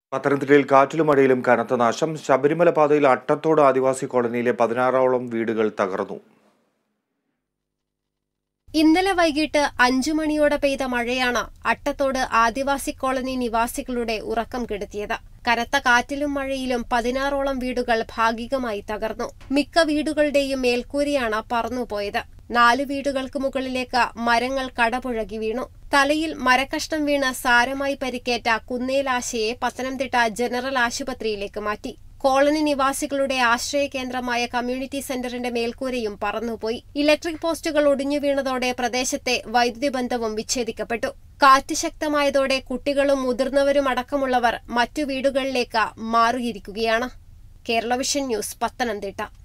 പത്തനംതിട്ടയിൽ കാറ്റിലും മഴയിലും കനത്ത നാശം ശബരിമല പാതയിൽ അട്ടത്തോട് ആദിവാസി കോളനിയിലെ പതിനാറോളം വീടുകൾ തകർന്നു ഇന്നലെ വൈകിട്ട് അഞ്ചു മണിയോടെ പെയ്ത മഴയാണ് അട്ടത്തോട് ആദിവാസി കോളനി നിവാസികളുടെ ഉറക്കം കെടുത്തിയത് കനത്ത കാറ്റിലും മഴയിലും പതിനാറോളം വീടുകൾ ഭാഗികമായി തകർന്നു മിക്ക വീടുകളുടെയും മേൽക്കൂരയാണ് പറന്നുപോയത് നാല് വീടുകൾക്ക് മുകളിലേക്ക് മരങ്ങൾ കടപുഴകി വീണു തലയിൽ മരക്കഷ്ണം വീണ് സാരമായി പരിക്കേറ്റ കുന്നേലാശയെ പത്തനംതിട്ട ജനറൽ ആശുപത്രിയിലേക്ക് മാറ്റി കോളനി നിവാസികളുടെ ആശ്രയ കേന്ദ്രമായ കമ്മ്യൂണിറ്റി സെന്ററിന്റെ മേൽക്കൂരയും പറന്നുപോയി ഇലക്ട്രിക് പോസ്റ്റുകൾ ഒടിഞ്ഞു വീണതോടെ പ്രദേശത്തെ വൈദ്യുതി ബന്ധവും വിച്ഛേദിക്കപ്പെട്ടു കാറ്റ് ശക്തമായതോടെ കുട്ടികളും മുതിർന്നവരും അടക്കമുള്ളവർ മറ്റു വീടുകളിലേക്ക് മാറിയിരിക്കുകയാണ് കേരള വിഷൻ ന്യൂസ് പത്തനംതിട്ട